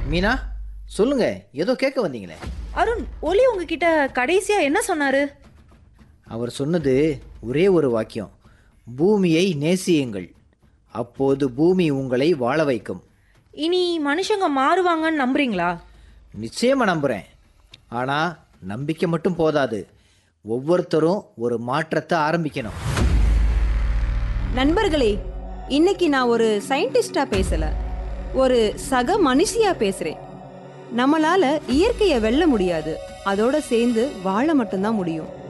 மீனா சொல்லுங்க ஏதோ கேட்க வந்தீங்களே அருண் ஒலி உங்ககிட்ட கடைசியா என்ன சொன்னாரு அவர் சொன்னது ஒரே ஒரு வாக்கியம் பூமியை நேசியுங்கள் அப்போது பூமி உங்களை வாழ வைக்கும் இனி மனுஷங்க மாறுவாங்கன்னு நம்புறீங்களா நிச்சயமா நம்புகிறேன் ஆனால் நம்பிக்கை மட்டும் போதாது ஒவ்வொருத்தரும் ஒரு மாற்றத்தை ஆரம்பிக்கணும் நண்பர்களே இன்னைக்கு நான் ஒரு சயின்டிஸ்டா பேசல ஒரு சக மனுஷியா பேசுறேன் நம்மளால இயற்கையை வெல்ல முடியாது அதோட சேர்ந்து வாழ மட்டும்தான் முடியும்